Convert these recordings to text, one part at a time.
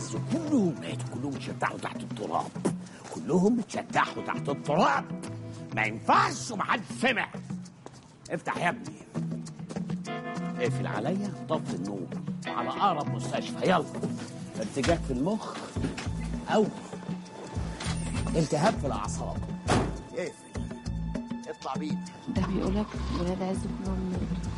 عز كلهم ماتوا كلهم اتشدحوا تحت التراب كلهم اتشدحوا تحت التراب ما ينفعش ومحدش سمع افتح يا ابني اقفل عليا طفي النور وعلى اقرب مستشفى يلا ارتجاج في المخ او التهاب في الاعصاب اقفل اطلع بينا ده بيقولك ولاد عز كلهم ماتوا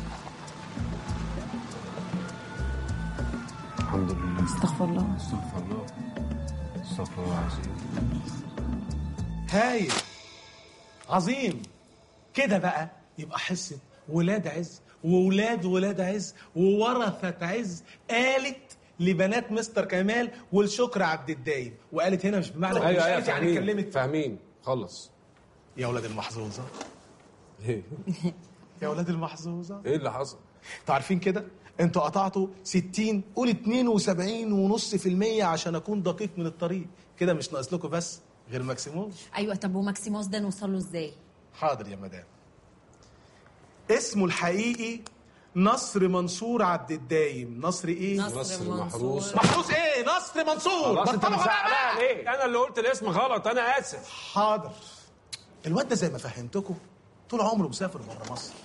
الحمد لله استغفر الله استغفر الله استغفر الله العظيم هايل عظيم كده بقى يبقى حصة ولاد عز وولاد ولاد عز وورثة عز قالت لبنات مستر كمال والشكر عبد الدايم وقالت هنا مش بمعنى مش ايوه ايوه قالت يعني فاهمين اتكلمت فاهمين خلص يا ولاد المحظوظة ايه يا ولاد المحظوظة ايه اللي حصل؟ انتوا عارفين كده انتوا قطعتوا 60 قول 72 ونص في المية عشان اكون دقيق من الطريق كده مش ناقص لكم بس غير ماكسيموس ايوه طب وماكسيموس ده نوصل له ازاي حاضر يا مدام اسمه الحقيقي نصر منصور عبد الدايم نصر ايه نصر محروس محروس ايه نصر منصور خلاص انت بطلوا مزعلها بقى. ليه؟ انا اللي قلت الاسم غلط انا اسف حاضر الواد ده زي ما فهمتكم طول عمره مسافر بره مصر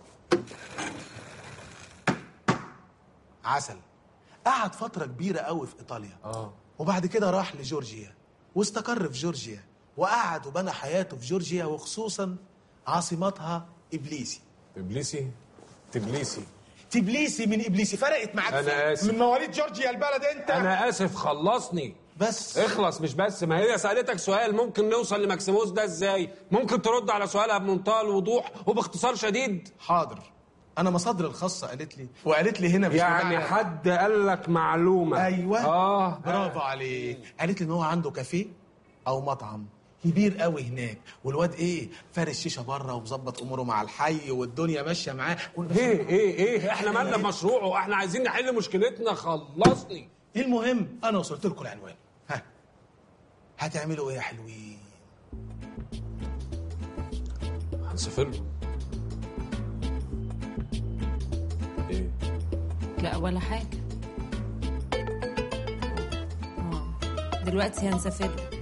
عسل قعد فترة كبيرة قوي في إيطاليا اه وبعد كده راح لجورجيا واستقر في جورجيا وقعد وبنى حياته في جورجيا وخصوصا عاصمتها إبليسي ابليسي تبليسي تبليسي من إبليسي فرقت معاك أنا فين؟ آسف. من مواليد جورجيا البلد أنت انا اسف خلصني بس اخلص مش بس ما هي سالتك سؤال ممكن نوصل لماكسيموس ده ازاي ممكن ترد على سؤالها بمنتهى الوضوح وباختصار شديد حاضر أنا مصادر الخاصة قالت لي وقالت لي هنا مش يعني بمعنى- حد قال لك معلومه ايوه اه برافو عليك قالت لي ان هو عنده كافيه او مطعم كبير قوي هناك والواد ايه فارس شيشه بره ومظبط اموره مع الحي والدنيا ماشيه معاه كل ايه ايه ايه احنا مالنا بمشروعه احنا عايزين نحل مشكلتنا خلصني المهم انا وصلت لكم العنوان ها هتعملوا ايه يا حلوين هنسافر له ايه لا ولا حاجه اه دلوقتي هنسافر له